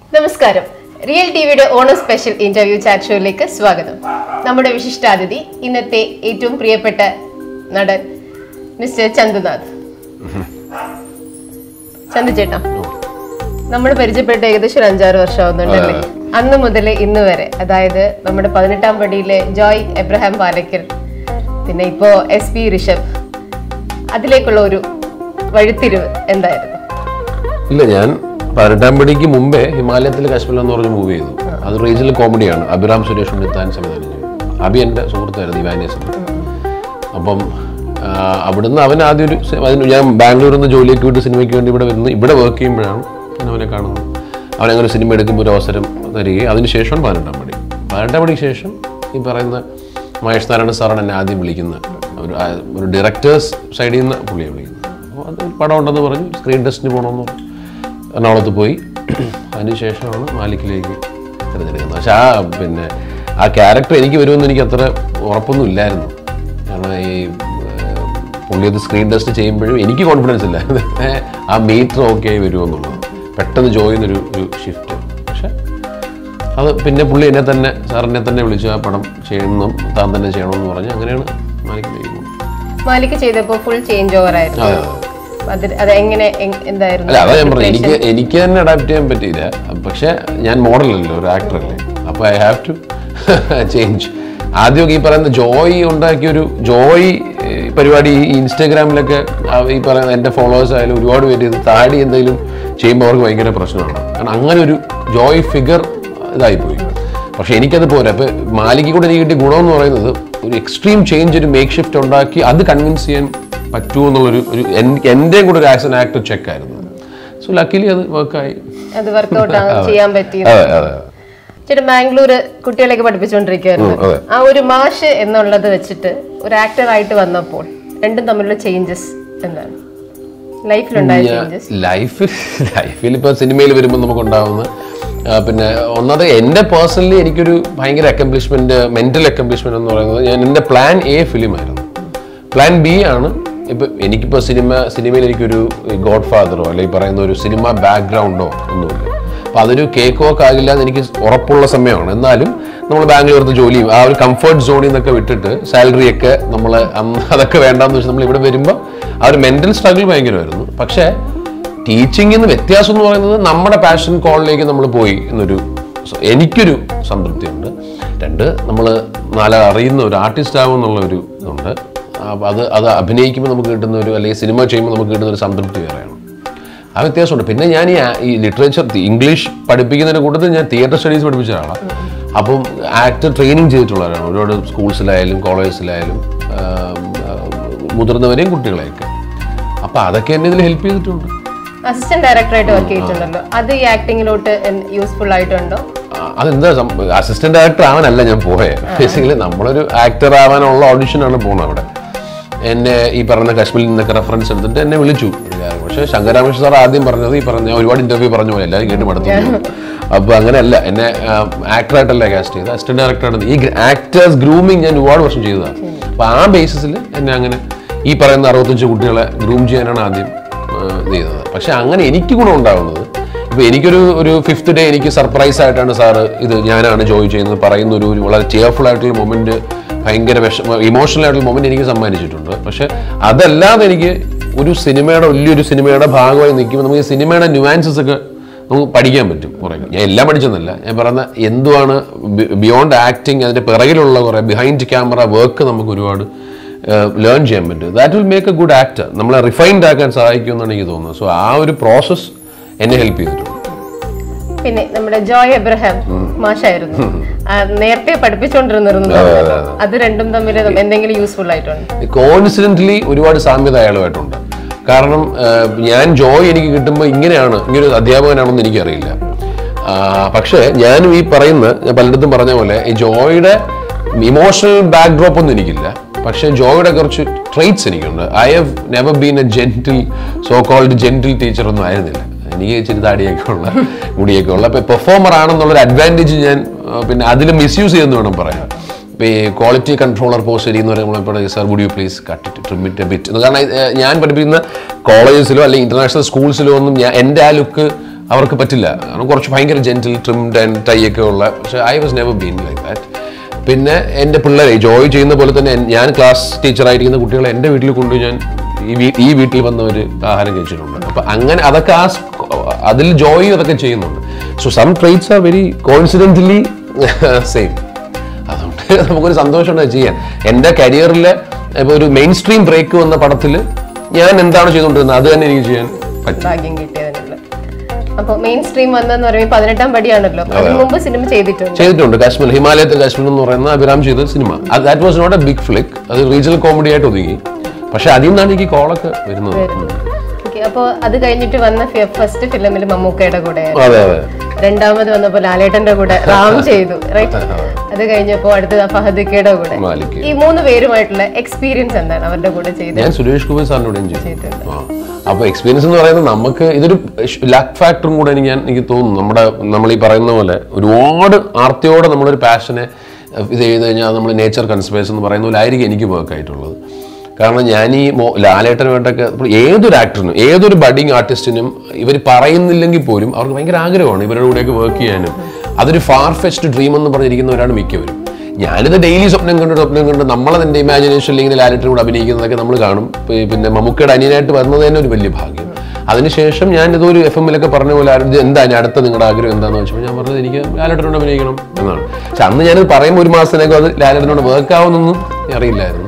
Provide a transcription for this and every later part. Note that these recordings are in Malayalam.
നമസ്കാരം റിയൽ ടിവിയുടെ ഓണം സ്പെഷ്യൽ ഇന്റർവ്യൂ ചാറ്റ് ഷോയിലേക്ക് സ്വാഗതം നമ്മുടെ വിശിഷ്ടാതിഥി ഇന്നത്തെ ഏറ്റവും പ്രിയപ്പെട്ട നടൻ മിസ്റ്റർ ചന്തുനാഥ് ചന്തു ചേട്ടാ നമ്മൾ പരിചയപ്പെട്ട ഏകദേശം ഒരു അഞ്ചാറ് വർഷമാവുന്നുണ്ടല്ലേ അന്ന് മുതൽ ഇന്ന് വരെ അതായത് നമ്മുടെ പതിനെട്ടാം പടിയിലെ ജോയ് എബ്രഹാം പാലക്കൽ പിന്നെ ഇപ്പോ എസ് പി ഋഷഭ് അതിലേക്കുള്ള ഒരു വഴിത്തിരിവ് എന്തായിരുന്നു ഇല്ല ഞാൻ പതിനെട്ടാം പടിക്ക് മുമ്പേ ഹിമാലയത്തിൽ കാശ്മീർ എന്ന് പറഞ്ഞ മൂവി ചെയ്തു അത് റീജിയണൽ കോമഡിയാണ് അഭിറാം സുരേഷ് ഉണ്ണിത്താൻ സംവിധാനം ചെയ്തു അഭി എൻ്റെ സുഹൃത്തായിരുന്നു ഇവാനിയസിൽ അപ്പം ആ, അവിടുന്ന് അവൻ ആദ്യം ഒരു സി- അതിന് ഞാൻ ബാംഗ്ലൂരിൽ നിന്ന് ജോലിയൊക്കെ വിട്ട് സിനിമയ്ക്ക് വേണ്ടി ഇവിടെ വരുന്നു ഇവിടെ വർക്ക് ചെയ്യുമ്പോഴാണ് ഞാൻ അവനെ കാണുന്നത് അവനങ്ങനെ ഒരു സിനിമ എടുക്കുമ്പോൾ ഒരു അവസരം തരികയും അതിനുശേഷം പതിനെട്ടാം പടി പതിനെട്ടാം പടിക്ക് ശേഷം ഈ പറയുന്ന മഹേഷ് നാരായണ സാറാണ് എന്നെ ആദ്യം വിളിക്കുന്നത് ഒരു ആ, ഒരു ഡയറക്ടേഴ്സ് സൈഡിൽ നിന്ന് പുള്ളിയെ വിളിക്കുന്നത് അപ്പോൾ അത് ഒരു പടം ഉണ്ടെന്ന് പറഞ്ഞു സ്ക്രീൻ ടെസ്റ്റിന് പോകണമെന്ന് പറഞ്ഞു എറണാകുളത്ത് പോയി അതിനുശേഷമാണ് മാലിക്കിലേക്ക് തിരഞ്ഞെടുക്കുന്നത് പക്ഷെ ആ പിന്നെ ആ ക്യാരക്ടർ എനിക്ക് വരുമെന്ന് എനിക്ക് അത്ര ഉറപ്പൊന്നും ഇല്ലായിരുന്നു കാരണം ഈ ഏഹ്, പുള്ളി അത് സ്ക്രീൻ ടെസ്റ്റ് ചെയ്യുമ്പോഴും എനിക്ക് കോൺഫിഡൻസ് ഇല്ലായിരുന്നു ഏഹ്, ആ മീറ്റർ ഓക്കെ ആയി വരുമെന്നുള്ളത് പെട്ടെന്ന് ജോയിന്നൊരു ഒരു ഷിഫ്റ്റ് പക്ഷെ അത് പിന്നെ പുള്ളി എന്നെ തന്നെ സാർ എന്നെ തന്നെ വിളിച്ചു ആ പടം ചെയ്യണം താൻ തന്നെ ചെയ്യണമെന്ന് പറഞ്ഞ് അങ്ങനെയാണ് മാലിക്കിലേക്ക് പോകുന്നത് മാലിക് ചെയ്തപ്പോ ഫുൾ ചേഞ്ച് ഓവർ ആയിരുന്നു അതെ അതെ അത് അത് എങ്ങനെ എങ്- എന്തായിരുന്നു അല്ല അതാ ഞാൻ പറഞ്ഞു എനിക്ക് എനിക്ക് തന്നെ അഡാപ്റ്റ് ചെയ്യാൻ പറ്റിയില്ല പക്ഷെ ഞാൻ മോഡലല്ലോ ഒരു ആക്ടറല്ലേ അപ്പോൾ ഐ ഹാവ് ടു ചേഞ്ച് ആദ്യമൊക്കെ ഈ പറയുന്ന ജോയ് ഉണ്ടാക്കിയ ഒരു ജോയ് ഏഹ്, പരിപാടി ഈ ഇൻസ്റ്റാഗ്രാമിലൊക്കെ ആ ഈ പറയുന്ന എൻ്റെ ഫോളോവേഴ്സ് ആയാലും ഒരുപാട് പേര് ഇത് താടി എന്തെങ്കിലും ചെയ്യുമ്പോൾ അവർക്ക് ഭയങ്കര പ്രശ്നമാണ് കാരണം അങ്ങനെ ഒരു ജോയ് ഫിഗർ ഇതായിപ്പോയി പക്ഷെ എനിക്കത് പോരാ ഇപ്പൊ മാലിക്ക് കൂടെ എനിക്ക് കിട്ടിയ ഗുണം എന്ന് പറയുന്നത് ഒരു എക്സ്ട്രീം ചേഞ്ച് ഒരു മേക്ക് ഷിഫ്റ്റ് ഉണ്ടാക്കി അത് കൺവിൻസ് ചെയ്യാൻ പറ്റുമോ എന്നുള്ളൊരു ഒരു എൻ- എന്റെയും കൂടെ ഒരു ആസ് എൻ ആക്ടർ ചെക്ക് ആയിരുന്നു സോ ലക്കിലി അത് വർക്കായി അത് വർക്കൗട്ട് ചെയ്യാൻ പറ്റി അതെ അതെ ചേട്ടാ ബാംഗ്ലൂർ കുട്ടികളെയൊക്കെ പഠിപ്പിച്ചുകൊണ്ടിരിക്കുകയായിരുന്നു ഉം, അതെ. ആ ഒരു മാഷ് എന്നുള്ളത് വെച്ചിട്ട് ഒരു ആക്ടർ ആയിട്ട് വന്നപ്പോൾ രണ്ടും തമ്മിലുള്ള ചേഞ്ചസ് എന്താണ് ലൈഫിലുണ്ടായ ചേഞ്ചസ് ലൈഫിൽ ലൈഫിൽ ഇപ്പോൾ സിനിമയിൽ വരുമ്പോൾ നമുക്ക് ഉണ്ടാവുന്ന ആ, പിന്നെ ഒന്നാമത് എൻ്റെ പേഴ്സണലി എനിക്കൊരു ഭയങ്കര അക്കംപ്ലിഷ്മെന്റ് മെന്റൽ അക്കംപ്ലിഷ്മെന്റ് എന്ന് പറയുന്നത് ഞാൻ എൻ്റെ പ്ലാൻ എ ഫിലിം ആയിരുന്നു പ്ലാൻ ബി ആണ് ഇപ്പൊ എനിക്കിപ്പോൾ സിനിമ സിനിമയിൽ എനിക്കൊരു ഗോഡ് ഫാദറോ അല്ലെങ്കിൽ പറയുന്ന ഒരു സിനിമ ബാക്ക്ഗ്രൗണ്ടോ ഒന്നുമില്ല അപ്പോൾ അതൊരു കേക്ക് വർക്ക് ആകില്ല എന്ന് എനിക്ക് ഉറപ്പുള്ള സമയമാണ് എന്നാലും നമ്മൾ ബാംഗ്ലൂരത്ത് ജോലിയും ആ ഒരു കംഫർട്ട് സോണിൽ നിന്നൊക്കെ വിട്ടിട്ട് സാലറി ഒക്കെ നമ്മൾ അതൊക്കെ വേണ്ടാന്ന് വെച്ചാൽ നമ്മൾ ഇവിടെ വരുമ്പോൾ ആ ഒരു മെന്റൽ സ്ട്രഗിൾ ഭയങ്കരമായിരുന്നു പക്ഷേ ടീച്ചിങ്ങിൽ നിന്ന് വ്യത്യാസം എന്ന് പറയുന്നത് നമ്മുടെ പാഷൻ കോളിലേക്ക് നമ്മൾ പോയി എന്നൊരു സ- എനിക്കൊരു സംതൃപ്തിയുണ്ട് രണ്ട് നമ്മൾ നാളെ അറിയുന്ന ഒരു ആർട്ടിസ്റ്റ് ആവും എന്നുള്ള ഒരു ഇതുണ്ട് അപ്പൊ അത് അത് അഭിനയിക്കുമ്പോൾ നമുക്ക് കിട്ടുന്ന ഒരു അല്ലെങ്കിൽ സിനിമ ചെയ്യുമ്പോൾ നമുക്ക് കിട്ടുന്ന ഒരു സംതൃപ്തി വേറെയാണ് ആ വ്യത്യാസമുണ്ട് പിന്നെ ഞാൻ ഈ ആ- ഈ ലിറ്ററേച്ചർ ഇംഗ്ലീഷ് പഠിപ്പിക്കുന്നതിന് കൂട്ടത്തിൽ ഞാൻ തിയേറ്റർ സ്റ്റഡീസ് പഠിപ്പിച്ച ആളാണ് അപ്പം ആക്ടർ ട്രെയിനിങ് ചെയ്തിട്ടുള്ളവരാണ് ഒരുപാട് സ്കൂൾസിലായാലും കോളേജസിലായാലും മുതിർന്നവരെയും കുട്ടികളെയൊക്കെ അപ്പം അതൊക്കെ എന്നെ ഇതിൽ ഹെൽപ്പ് ചെയ്തിട്ടുണ്ട് അസിസ്റ്റന്റ് ഡയറക്ടറായിട്ട് വർക്ക് ചെയ്തിട്ടുണ്ടല്ലോ അത് ഈ ആക്ടിങ്ങിലോട്ട് യൂസ്ഫുൾ ആയിട്ടുണ്ടോ ആ, അതെന്താ അസിസ്റ്റന്റ് ഡയറക്ടർ ആവാനല്ല ഞാൻ പോയത് ബേസിക്കലി നമ്മളൊരു ആക്ടർ ആവാനുള്ള ഓഡിഷനാണ് പോകുന്നത് അവിടെ എന്നെ ഈ പറഞ്ഞ കാശ്മീരിൽ നിന്നൊക്കെ റെഫറൻസ് എടുത്തിട്ട് എന്നെ വിളിച്ചു ഒരു കാര്യം. പക്ഷേ ശങ്കരാമേഷ് സാർ ആദ്യം പറഞ്ഞത് ഈ പറഞ്ഞ ഞാൻ ഒരുപാട് ഇന്റർവ്യൂ പറഞ്ഞ പോലെ എല്ലാവരും കേട്ട് മടുത്തു അപ്പോൾ അങ്ങനെയല്ല എന്നെ ആക്ടറായിട്ടല്ല കാസ്റ്റ് ചെയ്ത് അസിസ്റ്റന്റ് ഡയറക്ടറായിട്ട് ഈ ആക്ടേഴ്സ് ഗ്രൂമിങ് ഞാൻ ഒരുപാട് വർഷം ചെയ്തതാണ് അപ്പോൾ ആ ബേസിസിൽ എന്നെ അങ്ങനെ ഈ പറയുന്ന അറുപത്തഞ്ച് കുട്ടികളെ ഗ്രൂം ചെയ്യാനാണ് ആദ്യം ആ, ഇത് ചെയ്തത് പക്ഷെ അങ്ങനെ എനിക്ക് ഗുണം ഉണ്ടാകുന്നത് ഇപ്പൊ എനിക്കൊരു ഒരു ഫിഫ്ത്ത് ഡേ എനിക്ക് സർപ്രൈസ് ആയിട്ടാണ് സാറ് ഇത് ഞാനാണ് ജോയി ചെയ്യുന്നത് പറയുന്ന ഒരു ഒരു വളരെ ചെയർഫുൾ ആയിട്ടുള്ള മൊമെന്റ് ഭയങ്കര വിഷമ ഇമോഷണൽ ആയിട്ടുള്ള മൊമെന്റ് എനിക്ക് സമ്മാനിച്ചിട്ടുണ്ട് പക്ഷെ അതല്ലാതെ എനിക്ക് ഒരു സിനിമയുടെ വലിയൊരു സിനിമയുടെ ഭാഗമായി നിൽക്കുമ്പോൾ നമുക്ക് ഈ സിനിമയുടെ ന്യൂവാൻസസ് ഒക്കെ നമുക്ക് പഠിക്കാൻ പറ്റും കുറേ ഞാൻ എല്ലാം പഠിച്ചെന്നല്ല ഞാൻ പറയുന്ന എന്തുവാണ് ബിയോണ്ട് ആക്ടിങ് അതിന്റെ പിറകിലുള്ള കുറേ ബിഹൈൻഡ് ക്യാമറ വർക്ക് നമുക്ക് ഒരുപാട് ലേൺ ചെയ്യാൻ പറ്റും that will make a good actor നമ്മളെ റിഫൈൻഡ് ആക്കാൻ സഹായിക്കുമെന്നാണ് എനിക്ക് തോന്നുന്നത് സോ ആ ഒരു പ്രോസസ്സ് എന്നെ ഹെൽപ്പ് ചെയ്തിട്ടുണ്ട് പിന്നെ നമ്മുടെ ജോയ് എബ്രഹാം മാഷായിരുന്നു ആ, നേരത്തെ പഠിപ്പിച്ചുകൊണ്ടിരുന്നിരുന്നു അത് രണ്ടും തമ്മിൽ എന്തെങ്കിലും യൂസ്ഫുൾ ആയിട്ടുണ്ട് കോൺസിഡന്റ്ലി ഒരുപാട് സാമ്യത അയാളുമായിട്ടുണ്ട് കാരണം ആ, ഞാൻ ജോയ് എനിക്ക് കിട്ടുമ്പോൾ ഇങ്ങനെയാണ് ഇങ്ങനെ ഒരു അധ്യാപകനാണെന്ന് എനിക്കറിയില്ല ആ, പക്ഷേ ഞാനും ഈ പറയുന്ന ഞാൻ പലയിടത്തും പറഞ്ഞ പോലെ ഈ ജോയുടെ ഇമോഷണൽ ബാക്ക്ഡ്രോപ്പ് ഒന്നും എനിക്കില്ല പക്ഷേ ജോയുടെ കുറച്ച് ട്രേറ്റ്സ് എനിക്കുണ്ട് I have never been a gentle so called gentle teacher ഒന്നും ആയിരുന്നില്ല എനിക്ക് ഇച്ചിരി താടിയൊക്കെ ഉള്ള മുടിയൊക്കെ ഉള്ള അപ്പോൾ പെർഫോമർ ആണെന്നുള്ളൊരു അഡ്വാൻറ്റേജ് ഞാൻ ആ, പിന്നെ അതിൽ മിസ്യൂസ് ചെയ്യുന്നു വേണം പറയാം ഇപ്പോൾ ഈ ക്വാളിറ്റി കൺട്രോളർ പോസ്റ്റ് എന്ന് പറയുമ്പോൾ sir would you please cut it trim it bit കാരണം ഏഹ്, ഞാൻ പഠിപ്പിക്കുന്ന കോളേജസിലോ അല്ലെങ്കിൽ ഇന്റർനാഷണൽ സ്കൂൾസിലോ ഒന്നും ഞാൻ എൻ്റെ ആ ലുക്ക് അവർക്ക് പറ്റില്ല കാരണം കുറച്ച് ഭയങ്കര ജെന്റിൽ ട്രിംഡ് ആൻഡ് ടൈ ഒക്കെ ഉള്ള പക്ഷെ I was never been like that പിന്നെ എൻ്റെ പിള്ളേരെ ജോയ് ചെയ്യുന്ന പോലെ തന്നെ എൻ- ഞാൻ ക്ലാസ് ടീച്ചറായിരിക്കുന്ന കുട്ടികളെ എൻ്റെ വീട്ടിൽ കൊണ്ട് ഞാൻ ഈ വീ- ഈ വീട്ടിൽ വന്നവർ ആഹാരം കഴിച്ചിട്ടുണ്ട് അപ്പം അങ്ങനെ അതൊക്കെ ആ സ്- അതിൽ ജോയ് അതൊക്കെ ചെയ്യുന്നുണ്ട് so some traits are very confidentially same അതുകൊണ്ട് നമുക്കൊരു സന്തോഷമുണ്ട് അത് ചെയ്യാൻ എൻ്റെ കരിയറിൽ ഇപ്പോൾ ഒരു മെയിൻ സ്ട്രീം ബ്രേക്ക് വന്ന പടത്തിൽ ഞാൻ എന്താണ് ചെയ്തുകൊണ്ടിരുന്നത് അത് തന്നെ എനിക്ക് ചെയ്യാൻ പറ്റും ഭാഗ്യം കിട്ടിയതിനുള്ള അപ്പൊ മെയിൻ സ്ട്രീം വന്നെന്ന് പറയുമ്പോൾ പതിനെട്ടാം പടിയാണല്ലോ അതിന് മുമ്പ് സിനിമ ചെയ്തിട്ടുണ്ട് ചെയ്തിട്ടുണ്ട് കാശ്മീർ ഹിമാലയത്തിൽ കാശ്മീർ എന്ന് പറയുന്ന അഭിരാം ചെയ്ത സിനിമ that was not a big flick അത് റീജിയണൽ കോമഡി ആയിട്ട് ഒതുങ്ങി പക്ഷെ അതിൽ നിന്നാണ് എനിക്ക് കോളൊക്കെ വരുന്നത് Okay, അപ്പൊ അത് കഴിഞ്ഞിട്ട് വന്ന ഫസ്റ്റ് ഫിലിമിൽ മമ്മൂക്കയുടെ കൂടെ അതെ അതെ രണ്ടാമത് വന്നപ്പോ ലാലേട്ടന്റെ കൂടെ റാം ചെയ്തു റൈറ്റ് അത് കഴിഞ്ഞപ്പോ അടുത്തത് ഫഹദിക്കയുടെ കൂടെ മാലിക് ഈ മൂന്ന് പേരുമായിട്ടുള്ള എക്സ്പീരിയൻസ് എന്താണ് അവരുടെ കൂടെ ചെയ്തത് ഞാൻ സുരേഷ് കുമാർ സാറിനോടും ചെയ്തു ചെയ്തിട്ടുണ്ട് ആ അപ്പോൾ എക്സ്പീരിയൻസ് എന്ന് പറയുന്നത് നമുക്ക് ഇതൊരു ലക്ക് ഫാക്ടറും കൂടെ എനിക്ക് ഞാൻ എനിക്ക് തോന്നുന്നു നമ്മുടെ നമ്മൾ ഈ പറയുന്ന പോലെ ഒരുപാട് ആർത്തിയോടെ നമ്മളൊരു പാഷനെ ഇത് ചെയ്ത് കഴിഞ്ഞാൽ നമ്മൾ നേച്ചർ കൺസർവേഷൻ എന്ന് പറയുന്ന പോലെ ആയിരിക്കും എനിക്ക് വർക്ക് ആയിട്ടുള്ളത് കാരണം ഞാൻ ഈ മോ ലാലേട്ടനുമായിട്ടൊക്കെ ഇപ്പോൾ ഏതൊരു ആക്ടറിനും ഏതൊരു ബഡിങ് ആർട്ടിസ്റ്റിനും ഇവർ പറയുന്നില്ലെങ്കിൽ പോലും അവർക്ക് ഭയങ്കര ആഗ്രഹമാണ് ഇവരുടെ കൂടെയൊക്കെ വർക്ക് ചെയ്യാനും അതൊരു ഫാർ ഫെസ്റ്റ് ഡ്രീം എന്ന് പറഞ്ഞിരിക്കുന്നവരാണ് മിക്കവരും ഞാനിത് ഡെയിലി സ്വപ്നം കണ്ട് സ്വപ്നം കണ്ട് നമ്മളതിൻ്റെ ഇമാജിനേഷനിൽ ഇങ്ങനെ ലാലറ്റിന് കൂടെ അഭിനയിക്കുന്നതൊക്കെ നമ്മൾ കാണും പി- പിന്നെ മമ്മൂക്കയുടെ അനിയനായിട്ട് വരുന്നത് തന്നെ ഒരു വലിയ ഭാഗ്യം അതിനുശേഷം ഞാൻ ഇതൊരു എഫ് എമ്മിലൊക്കെ പറഞ്ഞ പോലെ ആരും, ഇത് എന്താ ഇനി അടുത്ത നിങ്ങളുടെ ആഗ്രഹം എന്താണെന്ന് വെച്ചപ്പോൾ ഞാൻ പറഞ്ഞത് എനിക്ക് ലാലറ്റിനോട് അഭിനയിക്കണം എന്നാണ് പക്ഷെ അന്ന് ഞാനത് പറയുമ്പോൾ ഒരു മാസത്തിനൊക്കെ അത് ലാലറ്റിനോട് വർക്ക് ആവുമെന്നൊന്നും അറിയില്ലായിരുന്നു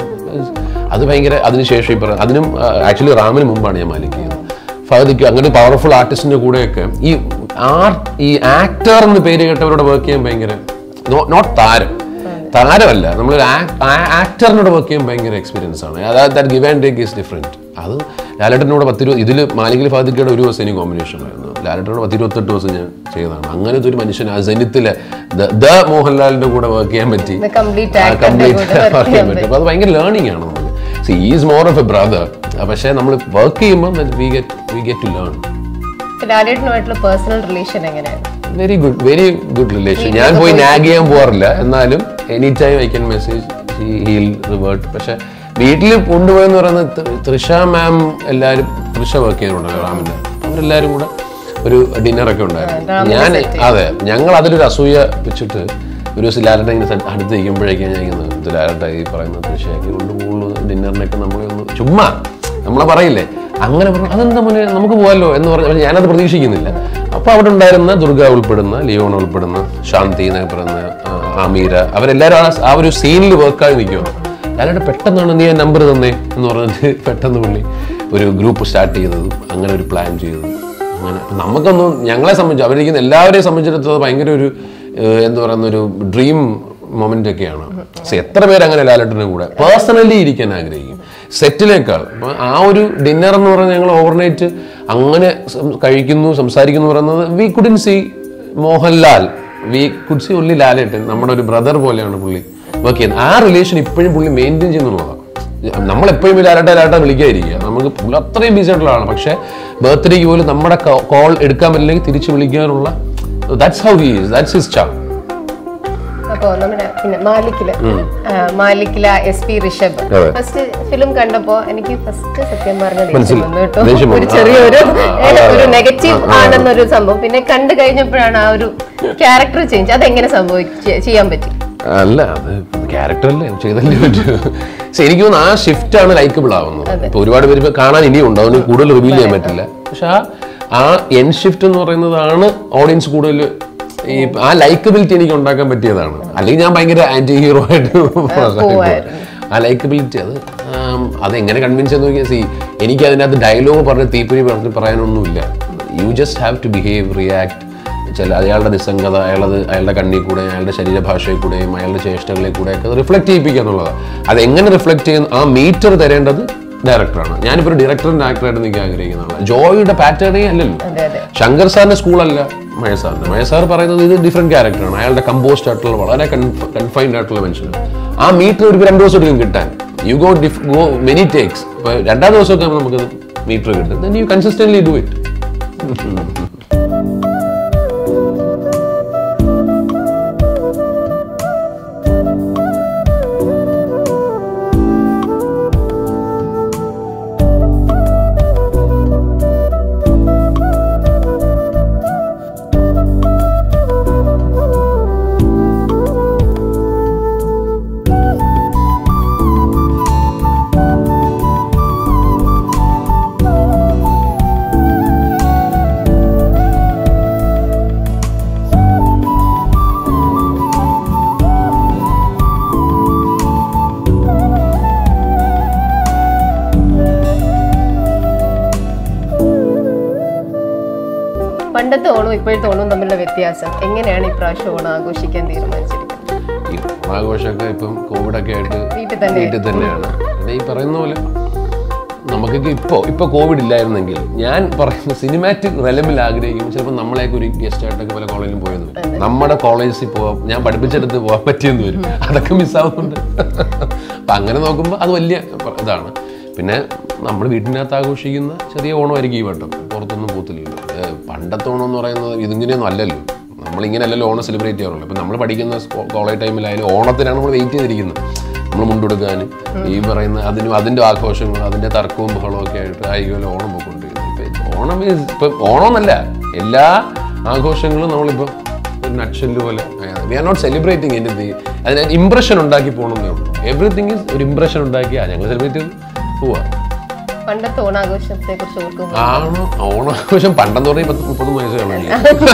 അത് ഭയങ്കര അതിനുശേഷം ഈ പറ അതിനും ആക്ച്വലി റാമിന് മുമ്പാണ് ഞാൻ മാലിക് ചെയ്തത് ഫഹദിക്ക് അങ്ങനെ പവർഫുൾ ആർട്ടിസ്റ്റിന്റെ കൂടെയൊക്കെ ഈ ആർട്ട് ഈ ആക്ടർ എന്ന് പേര് കേട്ടവരോട് വർക്ക് ചെയ്യാൻ ഭയങ്കര നോട്ട് താരം താരമല്ല നമ്മളൊരു ആക്ടറിനോട് വർക്ക് ചെയ്യാൻ ഭയങ്കര എക്സ്പീരിയൻസ് ആണ് അതായത് that give and take is different അത് ലാലട്ടനോട് പത്തിരുപത് ഇതിൽ മാലിക് ഫാദിക്കയുടെ ഒരു ദിവസം എനിക്ക് കോമ്പിനേഷൻ ആയിരുന്നു ലാലട്ടനോട് പത്തിരുപത്തെട്ട് ദിവസം ഞാൻ ചെയ്തതാണ് അങ്ങനത്തെ ഒരു മനുഷ്യൻ ആ ജനിത്തിലെ ദ മോഹൻലാലിന്റെ കൂടെ വർക്ക് ചെയ്യാൻ പറ്റി കംപ്ലീറ്റ് ആക്ടറിന്റെ കംപ്ലീറ്റ് കൂടെ work വർക്ക് ചെയ്യാൻ പറ്റും അപ്പോൾ അത് ഭയങ്കര ലേണിംഗ് ആണ് നമുക്ക് see is more of a brother പക്ഷേ നമ്മൾ വർക്ക് ചെയ്യുമ്പോൾ we get we get to learn ലാലേട്ടനുമായിട്ടുള്ള പേഴ്സണൽ റിലേഷൻ എങ്ങനെയാണ് very good very good relation ഞാൻ പോയി നാഗ് ചെയ്യാൻ പോകാറില്ല എന്നാലും any time I can message he'll revert പക്ഷെ വീട്ടിൽ കൊണ്ടുപോയെന്ന് പറയുന്നത് ത- തൃഷ മാം എല്ലാവരും തൃഷ വർക്ക് ചെയ്യുന്നുണ്ടല്ലോ റാമിൻ്റെ അവരെല്ലാവരും കൂടെ ഒരു ഡിന്നറൊക്കെ ഉണ്ടായിരുന്നു ഞാൻ അതെ ഞങ്ങൾ അതിലൊരു അസൂയ വെച്ചിട്ട് ഒരു ദിവസം ലാലട്ട ഇങ്ങനെ സെ- അടുത്ത് നിൽക്കുമ്പോഴേക്കും ഞാൻ ഇങ്ങനെ ഇത് ലാലട്ട ഈ പറയുന്ന തൃശയൊക്കെ കൊണ്ടുപോകുള്ളൂ ഡിന്നറിനൊക്കെ നമ്മളെ ഒന്ന് ചുമ്മാ നമ്മളെ പറയില്ലേ അങ്ങനെ പറഞ്ഞു അതെന്താ മോനെ നമുക്ക് പോകാമല്ലോ എന്ന് പറഞ്ഞു ഞാനത് പ്രതീക്ഷിക്കുന്നില്ല അപ്പോൾ അവിടെ ഉണ്ടായിരുന്ന ദുർഗ ഉൾപ്പെടുന്ന ലിയോൺ ഉൾപ്പെടുന്ന ശാന്തി എന്നൊക്കെ പറയുന്ന ആ, ആമീര അവരെല്ലാവരും ആ ആ ഒരു സീനിൽ വർക്കായി നിൽക്കുകയാണ് ഞാനിവിടെ പെട്ടെന്നാണ് നീ നമ്പർ തന്നേ എന്ന് പറഞ്ഞിട്ട് പെട്ടെന്ന് പുള്ളി ഒരു ഗ്രൂപ്പ് സ്റ്റാർട്ട് ചെയ്തതും അങ്ങനെ ഒരു പ്ലാൻ ചെയ്തതും അങ്ങനെ നമുക്കൊന്നും ഞങ്ങളെ സംബന്ധിച്ച് അവരിരിക്കുന്ന എല്ലാവരെയും സംബന്ധിച്ചിടത്തോളം ഭയങ്കര ഒരു ഏഹ്, എന്താ പറയുന്ന ഒരു ഡ്രീം മൊമെന്റ് ഒക്കെയാണ് പക്ഷെ എത്ര പേര് അങ്ങനെ ലാലട്ടിന്റെ കൂടെ പേഴ്സണലി ഇരിക്കാൻ ആഗ്രഹിക്കും സെറ്റിനേക്കാൾ അപ്പൊ ആ ഒരു ഡിന്നർ എന്ന് പറഞ്ഞാൽ ഞങ്ങൾ ഓവർനൈറ്റ് അങ്ങനെ സം- കഴിക്കുന്നു സംസാരിക്കുന്നു എന്ന് പറയുന്നത് we couldn't see Mohanlal we could see only ലാലേട്ടൻ നമ്മുടെ ഒരു ബ്രദർ പോലെയാണ് പുള്ളി വർക്ക് ചെയ്യുന്നത് ആ റിലേഷൻ ഇപ്പോഴും പുള്ളി മെയിൻറ്റെയിൻ ചെയ്യുന്നുള്ളതാണ് നമ്മളെപ്പോഴും ലാലട്ട ലാലട്ട വിളിക്കാതിരിക്കുക നമുക്ക് പുള്ളി അത്രയും ബിസി ആയിട്ടുള്ള ആളാണ് പക്ഷേ ബർത്ത്ഡേക്ക് പോലും നമ്മുടെ കോൾ എടുക്കാൻ പറ്റില്ലെങ്കിൽ തിരിച്ച് വിളിക്കാനുള്ള that's how he is that's his charm അപ്പോ നമ്മുടെ പിന്നെ മാലിക്കില് ആ, മാലിക്കില എസ് പി ഋഷഭ് അതെ. ഫസ്റ്റ് ഫിലിം കണ്ടപ്പോ എനിക്ക് ഫസ്റ്റ് സത്യം പറഞ്ഞ ദേഷ്യം മനസ്സിലായി. വന്നു കേട്ടോ ദേഷ്യം ഒരു വന്നു. ചെറിയൊരു ആ, ഏ, ആ, ഒരു ആ, നെഗറ്റീവ് ആണെന്നൊരു സംഭവം പിന്നെ കണ്ടു കഴിഞ്ഞപ്പോഴാണ് ആ ഒരു ക്യാരക്ടർ ചേഞ്ച് അതെങ്ങനെ സംഭവിച്ച് ചെയ്യാൻ പറ്റി അല്ല അത് ക്യാരക്ടറല്ലേ ചെയ്തല്ലേ പറ്റൂ പക്ഷെ എനിക്ക് തോന്നുന്നു ആ ഷിഫ്റ്റ് ആണ് ലൈക്കബിൾ ആവുന്നത് ഇപ്പൊ ഒരുപാട് പേര് ഇപ്പൊ കാണാൻ ഇനിയും ഉണ്ട് അതിന് കൂടുതൽ റിവീൽ ചെയ്യാൻ പറ്റില്ല പക്ഷെ ആ ആ എൻ ഷിഫ്റ്റ് എന്ന് പറയുന്നതാണ് ഓഡിയൻസ് കൂടുതൽ ഈ ആ ലൈക്കബിലിറ്റി എനിക്ക് ഉണ്ടാക്കാൻ പറ്റിയതാണ് അല്ലെങ്കിൽ ഞാൻ ഭയങ്കര ആന്റി ഹീറോ ആയിട്ട് പോവായിരുന്നു. ആ ലൈക്കബിലിറ്റി അത് ആം, അതെങ്ങനെ കൺവിൻസ് ചെയ്ത് നോക്കിയാൽ സി എനിക്ക് അതിനകത്ത് ഡയലോഗ് പറഞ്ഞ് തീപ്പൊരി പറഞ്ഞ് പറയാനൊന്നുമില്ല you just have to behave react ചില അയാളുടെ നിസ്സംഗത അയാളത് അയാളുടെ കണ്ണിൽ കൂടെ അയാളുടെ ശരീരഭാഷയിൽ കൂടെയും അയാളുടെ ചേഷ്ടകളിൽ കൂടെയൊക്കെ അത് റിഫ്ലക്ട് ചെയ്യിപ്പിക്കുക എന്നുള്ളതാണ് അത് എങ്ങനെ റിഫ്ലക്ട് ചെയ്യുന്ന ആ മീറ്റർ തരേണ്ടത് ഡയറക്ടറാണ് ഞാനിപ്പോൾ ഒരു ഡയറക്ടറിൻ്റെ ആക്ടറായിട്ട് നിൽക്കാൻ ആഗ്രഹിക്കുന്നതാണ് ജോയിയുടെ പാറ്റേണേ അല്ലല്ലോ അതെ അതെ ശങ്കർ സാറിന്റെ സ്കൂളല്ല മഹേഷ് സാറിന്റെ മഹേഷ് സാർ പറയുന്നത് ഇത് ഡിഫറെന്റ് ക്യാരക്ടറാണ് അയാളുടെ കമ്പോസ്റ്റ് ആയിട്ടുള്ള വളരെ കൺഫൈൻഡ് ആയിട്ടുള്ള മനുഷ്യനാണ് ആ മീറ്റർ ഒരു രണ്ട് ദിവസം എടുക്കും കിട്ടാൻ you go diff go many takes ഇപ്പൊ രണ്ടാം ദിവസമൊക്കെ നമുക്ക് മീറ്റർ കിട്ടും then you consistently do it പണ്ടത്തെ ഓണവും ഇപ്പോഴത്തെ ഓണവും തമ്മിലുള്ള വ്യത്യാസം എങ്ങനെയാണ് ഇപ്രാവശ്യം ഓണം ആഘോഷിക്കാൻ തീരുമാനിച്ചിരിക്കുന്നത് ഈ ഓണാഘോഷമൊക്കെ ഇപ്പം കോവിഡൊക്കെ ആയിട്ട് വീട്ടിൽ തന്നെ വീട്ടിൽ തന്നെയാണ് പിന്നെ ഈ പറയുന്ന പോലെ നമുക്കൊക്കെ ഇപ്പോൾ ഇപ്പോൾ കോവിഡ് ഇല്ലായിരുന്നെങ്കിൽ ഞാൻ പറയുന്ന സിനിമാറ്റിക് റെലമിൽ ആഗ്രഹിക്കും ചിലപ്പോൾ നമ്മളെയൊക്കെ ഒരു ഗസ്റ്റ് ആയിട്ടൊക്കെ പല കോളേജിലും പോയെന്ന് വരും നമ്മുടെ കോളേജിൽ പോവാം ഞാൻ പഠിപ്പിച്ചെടുത്ത് പോകാൻ പറ്റിയെന്ന് വരും അതൊക്കെ മിസ്സാവുന്നുണ്ട് അപ്പം അങ്ങനെ നോക്കുമ്പോൾ അത് വലിയ പ- ഇതാണ് പിന്നെ നമ്മൾ വീട്ടിനകത്ത് ആഘോഷിക്കുന്ന ചെറിയ ഓണമായിരിക്കും ഈ വട്ടം പുറത്തൊന്നും പോത്തില്ലല്ലോ ഏഹ് പണ്ടത്തെ ഓണം എന്ന് പറയുന്നത് ഇതിങ്ങനെയൊന്നും അല്ലല്ലോ നമ്മളിങ്ങനെയല്ലല്ലോ ഓണം സെലിബ്രേറ്റ് ചെയ്യാറുള്ളൂ ഇപ്പം നമ്മൾ പഠിക്കുന്ന കോളേജ് ടൈമിലായാലും ഓണത്തിനാണ് നമ്മൾ വെയിറ്റ് ചെയ്തിരിക്കുന്നത് നമ്മൾ മുണ്ടെടുക്കാനും ഈ പറയുന്ന അതിനും അതിൻ്റെ ആഘോഷങ്ങളും അതിൻ്റെ തർക്കവും ബഹളവും ഒക്കെ ആയിട്ട് ആയിക്കോലും ഓണം പോയിക്കൊണ്ടിരിക്കുന്നത് ഇപ്പം ഓണം is- ഇപ്പം ഓണമെന്നല്ല എല്ലാ ആഘോഷങ്ങളും നമ്മളിപ്പോൾ ഒരു നക്ഷല് പോലെ we are not celebrating anything അതിന് ഇംപ്രഷൻ ഉണ്ടാക്കി പോകണമെന്നേ ഉള്ളൂ എവറിത്തിങ് ഈസ് ഒരു ഇംപ്രഷൻ ഉണ്ടാക്കി ആ ഞങ്ങൾ സെലിബ്രേറ്റ് ചെയ്ത് പോവാ പണ്ടത്തെ ഓണാഘോഷത്തെ കുറിച്ച് ഓർക്കുമ്പോൾ ആണോ ഓണാഘോഷം പണ്ടെന്ന് പറഞ്ഞാൽ പത്ത് മുപ്പത് വയസ്സ് കാണുന്നില്ല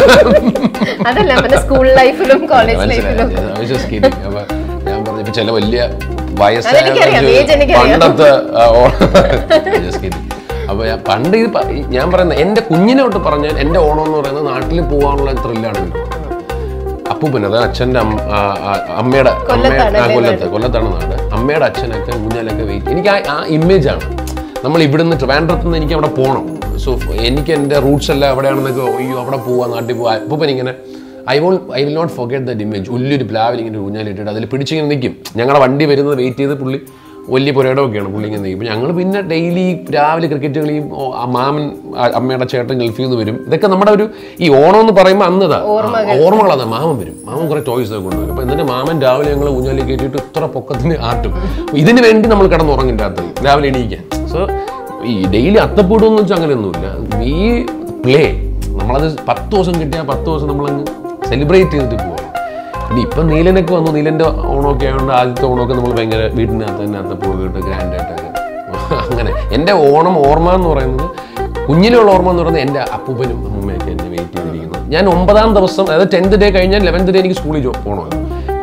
അതല്ല പിന്നെ സ്കൂൾ ലൈഫിലും കോളേജ് മനസ്സിലായി. ലൈഫിലും ഞാൻ was just kidding. അപ്പൊ ഞാൻ പറഞ്ഞു ഇപ്പൊ ചില വലിയ വയസ്സായ അതെനിക്കറിയാം, കുറച്ച് age എനിക്കറിയാം. പണ്ടത്തെ ആ, ഓ- just kidding. അപ്പൊ ഞാൻ പണ്ട് ഇത് പ- ഞാൻ പറയുന്നത് എന്റെ കുഞ്ഞിനെ തൊട്ട് പറഞ്ഞാൽ എന്റെ ഓണം എന്ന് പറയുന്നത് നാട്ടിൽ പോകാനുള്ള ത്രില്ലാണ് എനിക്ക് അപ്പൂപ്പൻ അതായത് അച്ഛൻ്റെ അമ്മ- ആ, ആ, അമ്മയുടെ അമ്മ കൊല്ലത്താണ് ആ അല്ലേ കൊല്ലത്ത് കൊല്ലത്താണ് നാട് അമ്മയുടെ അച്ഛനൊക്കെ ഊഞ്ഞാലൊക്കെ വെയിറ്റ് എനിക്ക് ആ- ആ ഇമേജ് ആണ് നമ്മൾ ഇവിടുന്ന് ട്രിവാൻഡ്രത്ത് നിന്ന് എനിക്ക് അവിടെ പോകണം സോ എനിക്ക് എൻ്റെ റൂട്ട്സ് എല്ലാം എവിടെയാണെന്നൊക്കെ അയ്യോ അവിടെ പോവാ നാട്ടിൽ പോവാ അപ്പൂപ്പൻ ഇങ്ങനെ I will I will not forget that image വലിയൊരു പ്ലാവിൽ ഇങ്ങനെ ഊഞ്ഞാലിട്ടിട്ട് അതിൽ പിടിച്ചിങ്ങനെ നിൽക്കും ഞങ്ങളുടെ വണ്ടി വരുന്നത് വെയിറ്റ് ചെയ്ത് പുള്ളി വലിയ പുരയിടമൊക്കെയാണ് പുള്ളി ഇങ്ങനെ നിൽക്കും ഞങ്ങൾ പിന്നെ ഡെയിലി രാവിലെ ക്രിക്കറ്റ് കളിയും ഓ, ആ മാമൻ ആ അമ്മയുടെ ചേട്ടൻ ഗൾഫിൽ നിന്ന് വരും ഇതൊക്കെ നമ്മുടെ ഒരു ഈ ഓണം എന്ന് പറയുമ്പോൾ അന്നതാ ഓർമ്മകളാണ് മാമൻ വരും മാമൻ കുറെ ടോയ്സ് ഒക്കെ കൊണ്ടുവരും അപ്പൊ എന്നിട്ട് മാമൻ രാവിലെ ഞങ്ങൾ ഊഞ്ഞാലി കയറ്റിയിട്ട് ഇത്ര പൊക്കത്തിന് ആട്ടും ഇതിന് വേണ്ടി നമ്മൾ കിടന്നുറങ്ങും രാത്രി രാവിലെ എണീക്കാൻ സോ ഈ ഡെയിലി അത്തപ്പൂടൊന്നും വെച്ചാൽ അങ്ങനെയൊന്നുമില്ല ഈ പ്ലേ നമ്മളത് പത്ത് ദിവസം കിട്ടിയാൽ പത്ത് ദിവസം നമ്മളങ്ങ് സെലിബ്രേറ്റ് ചെയ്തിട്ട് പോവാം പിന്നെ ഇപ്പം നീലനൊക്കെ വന്നു നീലൻ്റെ ഓണമൊക്കെ ആയതുകൊണ്ട് ആദ്യത്തെ ഓണമൊക്കെ നമ്മൾ ഭയങ്കര വീട്ടിനകത്ത് തന്നെ അത്തപ്പൂട് ഇട്ട് ഗ്രാൻഡായിട്ടൊക്കെ അങ്ങനെ എൻ്റെ ഓണം ഓർമ്മ എന്ന് പറയുന്നത് കുഞ്ഞിലുള്ള ഓർമ്മ എന്ന് പറയുന്നത് എൻ്റെ അപ്പൂപ്പനും അമ്മൂമ്മയൊക്കെ എന്നെ വെയിറ്റ് ചെയ്തിരിക്കുന്നു ഞാൻ ഒമ്പതാം ദിവസം അതായത് ടെൻത്ത് ഡേ കഴിഞ്ഞാൽ ലെവൻത്ത് ഡേ എനിക്ക് സ്കൂളിൽ പോകണമല്ലോ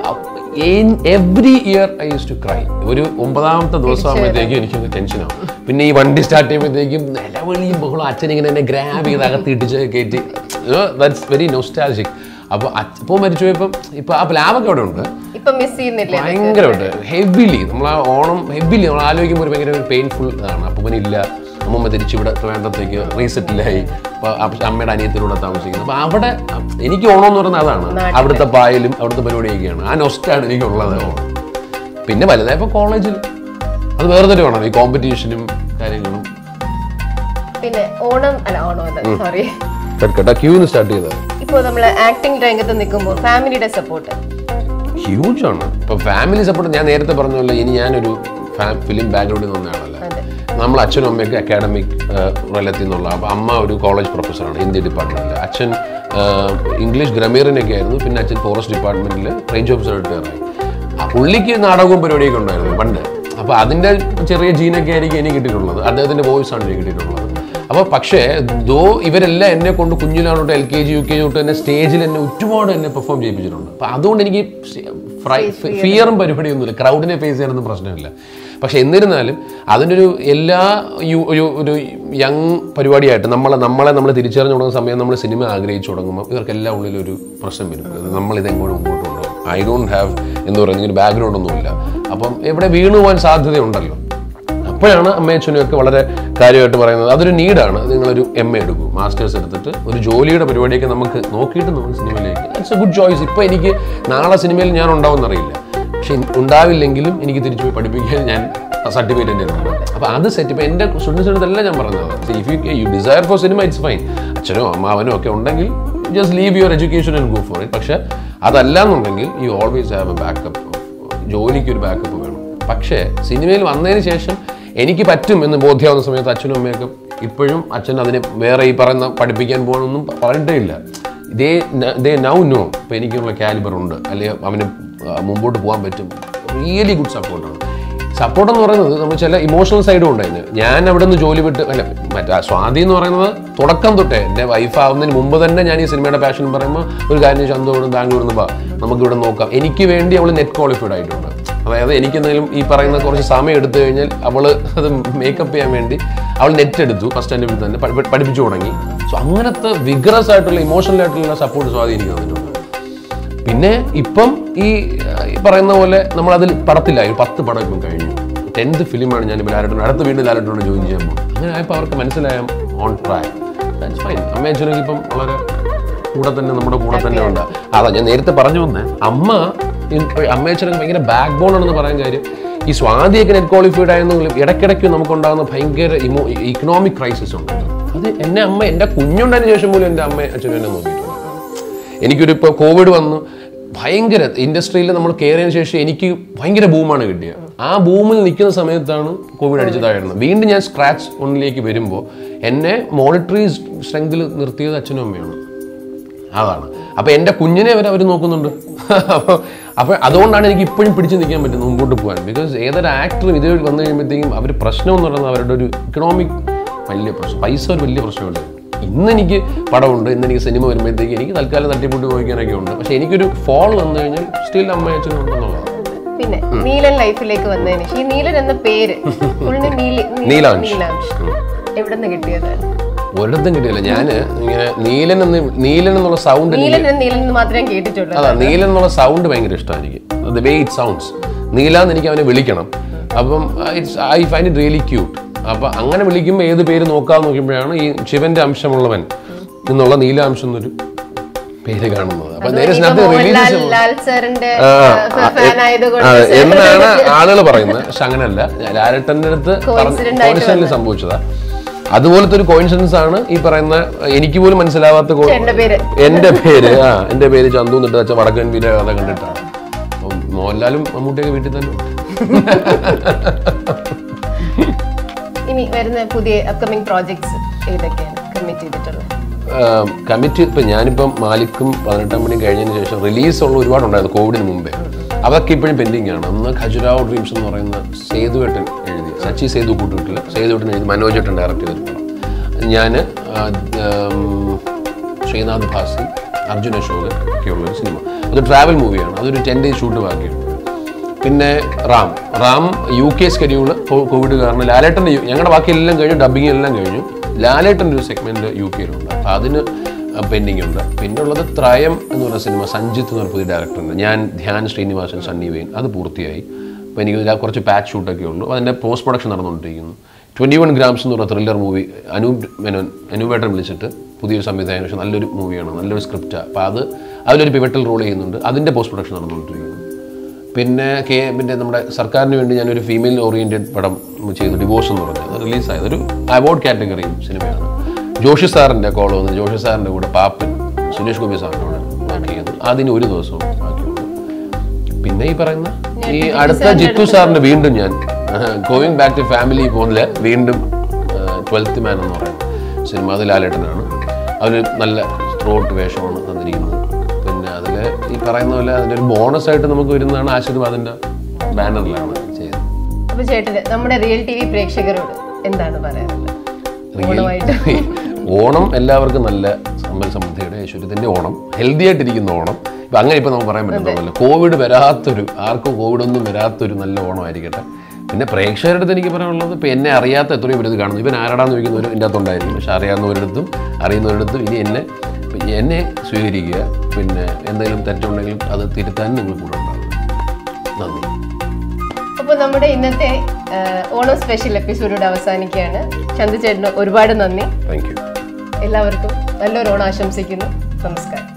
every year I use to cry ഒരു ഒമ്പതാമത്തെ ദിവസം ആകുമ്പോഴത്തേക്കും എനിക്ക് ടെൻഷനാവും പിന്നെ ഈ വണ്ടി സ്റ്റാർട്ട് ചെയ്യുമ്പോഴത്തേക്കും നിലവിളിയും ബഹളം അച്ഛൻ ഇങ്ങനെ എന്നെ ഗ്രാബ് ചെയ്ത് അകത്ത് ഇട്ടിച്ച് കയറ്റി ദാറ്റ്സ് വെരി നൊസ്റ്റാലജിക് അപ്പോൾ അപ്പോൾ മരിച്ചു പോയപ്പം ഇപ്പോൾ ആ പ്ലാവൊക്കെ അവിടെ ഉണ്ട് ഇപ്പൊ മിസ് ചെയ്യുന്നില്ലേ ഭയങ്കരമായിട്ട് ഹെവിലി നമ്മൾ ആ ഓണം ഹെവിലി നമ്മൾ ആലോചിക്കുമ്പോൾ ഒരു ഭയങ്കര ഒരു പെയിൻഫുൾ ഇതാണ് അപ്പൂപ്പനില്ല അമ്മമ്മ തിരിച്ച് ഇവിടെ ട്രിവാൻഡ്രത്തേക്ക് റീസെറ്റിലായി അപ്പോൾ അമ്മയുടെ അനിയത്തിലൂടെ താമസിക്കുന്നത് അപ്പോൾ അവിടെ എനിക്ക് ഓണം എന്ന് പറയുന്നത് അതാണ് അവിടുത്തെ പായലും അവിടുത്തെ പരിപാടിയൊക്കെയാണ് ആ നൊസ്റ്റാണ് എനിക്കുള്ളത് ഓണം പിന്നെ വലുതായപ്പോൾ കോളേജിൽ അത് വേറെ തന്നെ വേണം ഈ കോമ്പറ്റീഷനും കാര്യങ്ങളും പിന്നെ ഓണം അല്ല ഓണം അല്ല സോറി കേട്ടാ ക്യൂന്ന് സ്റ്റാർട്ട് ചെയ്തത് ഇപ്പൊ നമ്മള് ആക്ടിംഗ് രംഗത്ത് നിൽക്കുമ്പോൾ ഫാമിലിയുടെ സപ്പോർട്ട് ഹ്യൂജ് ആണ് ഇപ്പൊ ഫാമിലി സപ്പോർട്ട് ഞാൻ നേരത്തെ പറഞ്ഞല്ലോ ഇനി ഞാനൊരു ഫിലിം ബാക്ക്ഗ്രൗണ്ടിൽ നിന്ന ആളല്ല അതെ നമ്മൾ അച്ഛനും അമ്മയൊക്കെ അക്കാഡമിക് റെലത്തിൽ നിന്നുള്ള അപ്പോൾ അമ്മ ഒരു കോളേജ് പ്രൊഫസറാണ് ഹിന്ദി ഡിപ്പാർട്ട്മെന്റിൽ അച്ഛൻ ആ, ഇംഗ്ലീഷ് ഗ്രമീറിനൊക്കെ ആയിരുന്നു പിന്നെ അച്ഛൻ ഫോറസ്റ്റ് ഡിപ്പാർട്ട്മെന്റിൽ റേഞ്ച് ഓഫീസർ റിട്ടയറായി ആ പുള്ളിക്ക് നാടകവും പരിപാടിയൊക്കെ ഉണ്ടായിരുന്നു പണ്ട് അപ്പോൾ അതിൻ്റെ ചെറിയ ജീനൊക്കെ ആയിരിക്കും എനിക്ക് കിട്ടിയിട്ടുള്ളത് അദ്ദേഹത്തിൻ്റെ വോയിസ് ആണ് എനിക്ക് കിട്ടിയിട്ടുള്ളത് അപ്പോൾ പക്ഷേ ദോ ഇവരെല്ലാം എന്നെ കൊണ്ട് കുഞ്ഞിലാണോട്ട് L K G U K G തൊട്ട് എന്നെ സ്റ്റേജിൽ എന്നെ ഒരുപാട് എന്നെ പെർഫോം ചെയ്യിപ്പിച്ചിട്ടുണ്ട് അപ്പോൾ അതുകൊണ്ട് എനിക്ക് ഫ്രൈ ഫിയറും പരിപാടിയൊന്നുമില്ല ക്രൗഡിനെ ഫേസ് ചെയ്യാനൊന്നും പ്രശ്നമില്ല പക്ഷെ എന്നിരുന്നാലും അതിനൊരു എല്ലാ യു- ഒരു ഒരു യങ് പരിപാടിയായിട്ട് നമ്മളെ നമ്മളെ നമ്മൾ തിരിച്ചറിഞ്ഞു തുടങ്ങുന്ന സമയം നമ്മൾ സിനിമ ആഗ്രഹിച്ചു തുടങ്ങുമ്പോൾ ഇവർക്കെല്ലാം ഉള്ളിലൊരു പ്രശ്നം വരും നമ്മൾ ഇതെങ്ങോട്ട് മുമ്പോട്ട് കൊണ്ടുപോകും ഐ ഡോണ്ട് ഹാവ് എന്ന് പറയുന്ന ഒരു ബാക്ക്ഗ്രൗണ്ട് ഒന്നുമില്ല അപ്പം എവിടെ വീണു പോകാൻ സാധ്യതയുണ്ടല്ലോ അപ്പോഴാണ് അമ്മയച്ഛനും ഒക്കെ വളരെ കാര്യമായിട്ട് പറയുന്നത് അതൊരു നീഡാണ് നിങ്ങളൊരു എം എ എടുക്കൂ മാസ്റ്റേഴ്സ് എടുത്തിട്ട് ഒരു ജോലിയുടെ പരിപാടിയൊക്കെ നമുക്ക് നോക്കിയിട്ട് നമ്മൾ സിനിമയിലേക്ക് ഇറ്റ്സ് എ ഗുഡ് ചോയ്സ് ഇപ്പോൾ എനിക്ക് നാളെ സിനിമയിൽ ഞാൻ ഉണ്ടാവുമെന്നറിയില്ല പക്ഷെ ഉണ്ടാവില്ലെങ്കിലും എനിക്ക് തിരിച്ചു പോയി പഠിപ്പിക്കാൻ ഞാൻ സർട്ടിഫിക്കറ്റ് എൻ്റെ ഉണ്ട് അപ്പോൾ അത് സെറ്റ് ഇപ്പോൾ എൻ്റെ സ്റ്റുഡൻസിനടുത്തെല്ലാം ഞാൻ പറഞ്ഞത് if you you desire for cinema it's fine അച്ഛനോ അമ്മാവനോ ഒക്കെ ഉണ്ടെങ്കിൽ just leave your education and go for it പക്ഷേ അതല്ല എന്നുണ്ടെങ്കിൽ you always have a backup ജോലിക്ക് ഒരു ബാക്കപ്പ് വേണം പക്ഷേ സിനിമയിൽ വന്നതിന് ശേഷം എനിക്ക് പറ്റും എന്ന് ബോധ്യമാവുന്ന സമയത്ത് അച്ഛനും അമ്മയൊക്കെ ഇപ്പോഴും അച്ഛൻ അതിനെ വേറെ ഈ പറയുന്ന പഠിപ്പിക്കാൻ പോകണമെന്നും പറഞ്ഞിട്ടേ ഇല്ല ദേ ദേ നൗ നോ ഇപ്പം എനിക്കുള്ള കാലിബർ ഉണ്ട് അല്ലെങ്കിൽ അവന് ആ, മുമ്പോട്ട് പോകാൻ പറ്റും റിയലി ഗുഡ് സപ്പോർട്ടാണ് സപ്പോർട്ട് എന്ന് പറയുന്നത് നമ്മൾ ചില ഇമോഷണൽ സൈഡും ഉണ്ട് അതിന് ഞാൻ അവിടെ നിന്ന് ജോലി വിട്ട് അല്ല മറ്റേ സ്വാതി എന്ന് പറയുന്നത് തുടക്കം തൊട്ടേ എൻ്റെ വൈഫ് ആവുന്നതിന് മുമ്പ് തന്നെ ഞാൻ ഈ സിനിമയുടെ പാഷൻ പറയുമ്പോൾ ഒരു കാര്യം ചന്തോട് ബാംഗ്ലൂരിൽ നിന്ന് വാ നമുക്ക് ഇവിടെ നോക്കാം എനിക്ക് വേണ്ടി അവൾ നെറ്റ് ക്വാളിഫൈഡ് ആയിട്ടുണ്ട് അതായത് എനിക്ക് എന്തെങ്കിലും ഈ പറയുന്ന കുറച്ച് സമയം എടുത്തു കഴിഞ്ഞാൽ അവൾ അത് മേക്കപ്പ് ചെയ്യാൻ വേണ്ടി അവൾ നെറ്റ് എടുത്തു ഫസ്റ്റ് എൻ്റെ വീട്ടിൽ തന്നെ പഠി- പഠിപ്പിച്ചു തുടങ്ങി സോ സോ അങ്ങനത്തെ വിഗ്രസ് ആയിട്ടുള്ള ഇമോഷണൽ ആയിട്ടുള്ള സപ്പോർട്ട് സ്വാധീനിക്കും തന്നിട്ടുണ്ട് പിന്നെ ഇപ്പം ഈ അഹ്, ഈ പറയുന്ന പോലെ നമ്മൾ അതിൽ പടത്തിലായി ഒരു പത്ത് പടം ഇപ്പം കഴിഞ്ഞു ടെൻത്ത് ഫിലിമാണ് ഞാൻ ഇപ്പോൾ ലാലട്ടൻ അടുത്ത വീണ്ടും ലാലട്ടനോട് ജോയിൻ ചെയ്യാൻ പോകും അങ്ങനെ ആയപ്പോൾ അവർക്ക് മനസ്സിലായ ഓൺ ട്രാക്ക് ദാറ്റ്സ് ഫൈൻ അമ്മയച്ഛനൊക്കെ ഇപ്പം വളരെ കൂടെ തന്നെ നമ്മുടെ കൂടെ തന്നെ ഉണ്ട് അതാ ഞാൻ നേരത്തെ പറഞ്ഞു വന്നേ അമ്മ അമ്മയച്ഛനൊക്കെ ഭയങ്കര ബാക്ക് ബോൺ ആണെന്ന് പറയാൻ കാര്യം ഈ സ്വാതിയൊക്കെ നെറ്റ് ക്വാളിഫൈഡ് ആയെന്നെങ്കിലും ഇടയ്ക്കിടയ്ക്ക് നമുക്കുണ്ടാകുന്ന ഭയങ്കര ഇമോ ഇക്കണോമിക് ക്രൈസിസ് ഉണ്ട് അത് എന്നെ അമ്മ എൻ്റെ കുഞ്ഞുണ്ടതിന് ശേഷം പോലും എൻ്റെ അമ്മ അച്ഛനും എന്നെ നോക്കിയിട്ടുണ്ട് എനിക്കൊരു ഇപ്പോൾ കോവിഡ് വന്നു ഭയങ്കര ഇൻഡസ്ട്രിയിൽ നമ്മൾ കയറിയതിന് ശേഷം എനിക്ക് ഭയങ്കര ബൂമാണ് കിട്ടിയത് ആ ബൂമിൽ നിൽക്കുന്ന സമയത്താണ് കോവിഡ് അടിച്ചതായിരുന്നത് വീണ്ടും ഞാൻ സ്ക്രാച്ച് ഒന്നിലേക്ക് വരുമ്പോൾ എന്നെ മോണിറ്ററി സ്ട്രെങ്തിൽ നിർത്തിയത് അച്ഛനും അമ്മയാണ് അതാണ് അപ്പൊ എൻ്റെ കുഞ്ഞിനെ വരെ അവർ നോക്കുന്നുണ്ട് അപ്പോൾ അപ്പൊ അതുകൊണ്ടാണ് എനിക്ക് ഇപ്പോഴും പിടിച്ചു നിൽക്കാൻ പറ്റുന്നത് മുമ്പോട്ട് പോകാൻ ബിക്കോസ് ഏതൊരു ആക്ടറും ഇത് വന്നു കഴിയുമ്പോഴത്തേക്കും അവർ പ്രശ്നം എന്ന് പറയുന്നത് അവരുടെ ഒരു ഇക്കണോമിക് വലിയ പ്രശ്നം പൈസ ഒരു വലിയ പ്രശ്നമുണ്ട് ഇന്ന് എനിക്ക് പടമുണ്ട് ഇന്ന് എനിക്ക് സിനിമ വരുമ്പോഴത്തേക്ക് എനിക്ക് തൽക്കാലം തട്ടിപ്പൂട്ടി പോയിക്കാനൊക്കെ ഉണ്ട് പക്ഷെ എനിക്കൊരു ഫോൾ വന്നു കഴിഞ്ഞാൽ സ്റ്റിൽ അമ്മ അച്ഛനും ഉണ്ടെന്നുള്ളതാണ് പിന്നെ നീലൻ ലൈഫിലേക്ക് വന്നതിന് ശേഷം ഈ നീലൻ എന്ന പേര് പുള്ളിന് നീല- നീ- നീലാംശ്. നീലാംശ് എവിടെ നിന്ന് കിട്ടിയത് ഒരിടത്തും കിട്ടിയില്ല ഞാൻ ഇങ്ങനെ നീലൻ എന്ന് നീലൻ എന്നുള്ള സൗണ്ട് നീലൻ എന്ന് നീലൻ എന്ന് മാത്രമേ ഞാൻ കേട്ടിട്ടുള്ളൂ അതാ നീലൻ എന്നുള്ള സൗണ്ട് ഭയങ്കര ഇഷ്ടമാണ് എനിക്ക് ദ വേ ഇറ്റ് സൗണ്ട്സ് നീലാന്ന് എനിക്ക് അവനെ വിളിക്കണം അപ്പം it's I find it really cute അപ്പം അങ്ങനെ വിളിക്കുമ്പോൾ ഏത് പേര് നോക്കാന്ന് നോക്കുമ്പോഴാണ് ഈ ശിവന്റെ അംശമുള്ളവൻ എന്നുള്ള നീലാംശം എന്നൊരു പേര് കാണുന്നത് അപ്പൊ നേരെ ഇപ്പൊ സ്നേഹത്തിൽ മോഹൻലാൽ റിലീസ് ലാൽ സാറിന്റെ ഫാൻ ആയതുകൊണ്ട് എന്നാണ് ആളുകൾ പറയുന്നത് പക്ഷെ അങ്ങനെയല്ല ലാലട്ടന്റെ അടുത്ത് Coincident ആയിട്ട് കോയിൻസിഡന്റ് സംഭവിച്ചതാ അതുപോലത്തെ ഒരു കോയിൻസിഡൻസ് ആണ് ഈ പറയുന്ന എനിക്ക് പോലും മനസ്സിലാവാത്ത കോ- എന്റെ പേര് എന്റെ പേര് ആ എന്റെ പേര് ചന്തു എന്നിട്ട് വെച്ച വടക്കൻ വീര കഥ കണ്ടിട്ടാണ് അപ്പം മോഹൻലാലും മമ്മൂട്ടിയൊക്കെ വീട്ടിൽ തന്നെ ഉണ്ട്. ഇനി വരുന്ന പുതിയ അപ്കമിങ് പ്രോജക്ട്സ് ഏതൊക്കെയാണ് കമ്മിറ്റ് ചെയ്തിട്ടുള്ളത് കമ്മിറ്റ് ഇപ്പം ഞാനിപ്പം മാലിക്കും പതിനെട്ടാം മണിയും കഴിഞ്ഞതിന് ശേഷം റിലീസ് ഉള്ള ഒരുപാടുണ്ടായിരുന്നു കോവിഡിന് മുമ്പേ അതൊക്കെ ഇപ്പോഴും പെൻഡിങ് ആണ് ഒന്ന് ഖജുരാവ് ഡ്രീംസ് എന്ന് പറയുന്ന സേതുവേട്ടൻ എഴുതി സച്ചി സേതു കൂട്ടുകെട്ടിൽ സേതുവേട്ടൻ എഴുതി മനോജേട്ടൻ ഡയറക്റ്റ് ചെയ്തിട്ട് പടം ഞാൻ ശ്രീനാഥ് ഭാസി അർജുൻ അശോകൻ ഒക്കെയുള്ള ഒരു സിനിമ അത് ട്രാവൽ മൂവിയാണ് അതൊരു ടെൻ ഡേയ്സ് ഷൂട്ട് ബാക്കിയുണ്ട് പിന്നെ Ram Ram U K schedule covid കാരണം ലാലേട്ടൻ്റെ യു- ഞങ്ങളുടെ ബാക്കി എല്ലാം കഴിഞ്ഞു ഡബിങ് എല്ലാം കഴിഞ്ഞു ലാലേട്ടൻ്റെ ഒരു സെഗ്മെന്റ് യു കെയിലുണ്ട് അപ്പം അതിന് പെൻഡിങ് ഉണ്ട് പിന്നെ ഉള്ളത് ത്രയം എന്ന് പറയുന്ന സിനിമ സഞ്ജിത്ത് എന്ന് പറഞ്ഞ പുതിയ ഡയറക്ടറുണ്ട് ഞാൻ ധ്യാൻ ശ്രീനിവാസൻ സണ്ണി വെയിൻ അത് പൂർത്തിയായി അപ്പോൾ എനിക്ക് ഇതിൽ കുറച്ച് പാച്ച് ഷൂട്ടൊക്കെ ഉള്ളൂ അതിൻ്റെ പോസ്റ്റ് പ്രൊഡക്ഷൻ നടന്നുകൊണ്ടിരിക്കുന്നു ട്വൻറ്റി വൺ ഗ്രാംസ് എന്ന് പറഞ്ഞ ത്രില്ലർ മൂവി അനൂപ് മേനോൻ അനൂപേട്ടൻ വിളിച്ചിട്ട് പുതിയൊരു സംവിധായകൻ പക്ഷേ നല്ലൊരു മൂവിയാണ് നല്ലൊരു സ്ക്രിപ്റ്റാണ് അപ്പോൾ അത് അതിലൊരു പിവറ്റൽ റോൾ ചെയ്യുന്നുണ്ട് അതിൻ്റെ പോസ്റ്റ് പ്രൊഡക്ഷൻ നടന്നുകൊണ്ടിരിക്കുന്നു പിന്നെ കെ പിന്നെ നമ്മുടെ സർക്കാരിന് വേണ്ടി ഞാനൊരു ഫീമെയിൽ ഓറിയൻറ്റഡ് പടം ചെയ്തു ഡിവോഴ്സ് എന്ന് പറഞ്ഞത് അത് റിലീസായത് ഒരു അവാർഡ് കാറ്റഗറി സിനിമയാണ് ജോഷി സാറിൻ്റെ കോൾ വന്ന് ജോഷി സാറിൻ്റെ കൂടെ പാപ്പൻ സുരേഷ് ഗോപി സാറിൻ്റെ കൂടെ വർക്ക് ചെയ്തു അതിന് ഒരു ദിവസവും ബാക്കിയുണ്ട് പിന്നെ ഈ പറയുന്ന ഈ അടുത്ത ജിത്തു സാറിൻ്റെ വീണ്ടും ഞാൻ ഗോയിങ് ബാക്ക് ടു ഫാമിലി പോകുന്നില്ല വീണ്ടും ട്വൽത്ത് മാൻ എന്ന് പറയുന്ന സിനിമ അത് ലാലേട്ടനാണ് അതിൽ നല്ല ത്രോട്ട് വേഷമാണ് തന്നിരിക്കുന്നത് പിന്നെ അതിൽ ഈ പറയുന്ന പോലെ അതിൻ്റെ ഒരു ബോണസ് ആയിട്ട് നമുക്ക് വരുന്നതാണ് ആശീർവാദിൻ്റെ ബാനറിലാണ് ചെയ്തത് അപ്പൊ ചേട്ടന് നമ്മുടെ റിയൽ ടി വി പ്രേക്ഷകരോട് എന്താണ് പറയാനുള്ളത് ഓണമായിട്ട് ഓണം എല്ലാവർക്കും നല്ല സമ്പൽ സമൃദ്ധിയുടെ ഐശ്വര്യത്തിന്റെ ഓണം ഹെൽത്തി ആയിട്ടിരിക്കുന്ന ഓണം ഇപ്പൊ അങ്ങനെ ഇപ്പൊ നമുക്ക് പറയാൻ പറ്റുന്ന കോവിഡ് വരാത്തൊരു ആർക്കും കോവിഡ് ഒന്നും വരാത്തൊരു നല്ല ഓണമായിരിക്കട്ടെ പിന്നെ പ്രേക്ഷകരുടെ അടുത്ത് എനിക്ക് പറയാനുള്ളത് ഇപ്പൊ എന്നെ അറിയാത്ത എത്രയോ പേര് ഇത് കാണുന്നു ഇവൻ ആരാടാന്ന് ചോദിക്കുന്നവർ ഇതിൻ്റെ അകത്തുണ്ടായിരിക്കും പക്ഷെ അറിയാവുന്നവരടുത്തും അറിയുന്നവരടുത്തും ഇനി എന്നെ എന്നെ സ്വീകരിക്കുക പിന്നെ എന്തെങ്കിലും തെറ്റുണ്ടെങ്കിൽ അത് തിരുത്താൻ നിങ്ങൾ കൂടെ ഉണ്ടാകും നന്ദി അപ്പൊ നമ്മുടെ ഇന്നത്തെ ആ, ഓണം സ്പെഷ്യൽ എപ്പിസോഡോട് അവസാനിക്കുകയാണ് ചന്തു ചേട്ടന് ഒരുപാട് നന്ദി താങ്ക് യു എല്ലാവർക്കും നല്ലൊരു ഓണം ആശംസിക്കുന്നു നമസ്കാരം